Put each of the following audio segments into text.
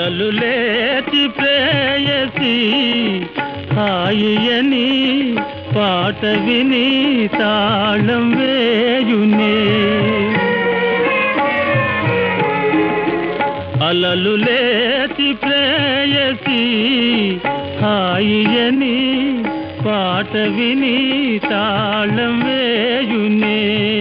అలలు లేచి ప్రేయసి హాయియని పాట విని తాళం వేయునే అలలు లేచి ప్రేయసి హాయియని పాట విని తాళం వేయునే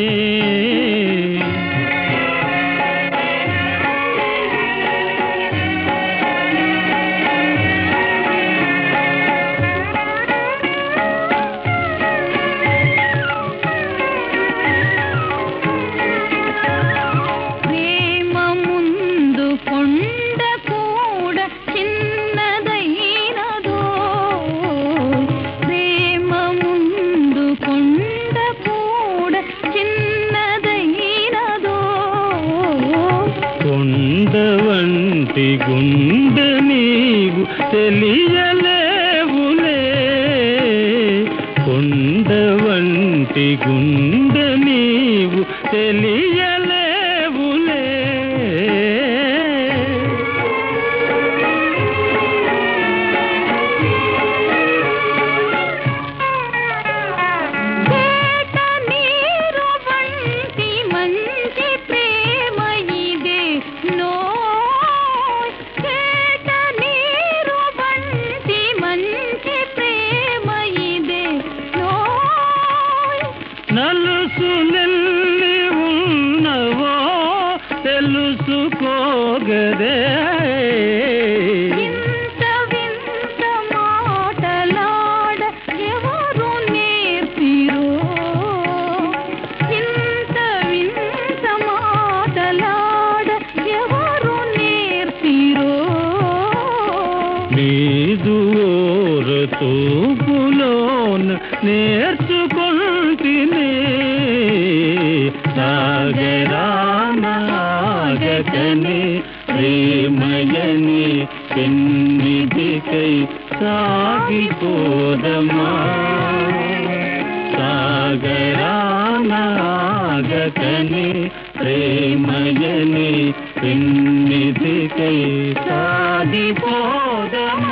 ప్రేమ ముందు కొండ కూడా చిన్నదైనదో ప్రేమ ముందు కొండ కూడా చిన్నదైనదో కొండ వంటి గుండె నీవు తెలియలేవులే కొండ వంటి గుండె నీవు తెలియలేవులే కేట నీరు వంటి మంచి ప్రేమ ఇదే నోయ్ కేట నీరు వంటి మంచి ప్రేమ ఇదే నోయ్ నలుసు నెల్లి ఉన్నవో తెలుసుకోగదే ఇంత వింత మాటలాడ ఎవరు నేర్పిరో ఇంత వింత మాటలాడ ఎవరు నేర్పిరో నీదు తూపులోన నేర్చుకుంటినే సాగరానాగకని ప్రేమయని పెన్నిధికై సాగిపోదమా సాగరానాగకని ప్రేమయని పెన్నిధికై సాగిపోదమా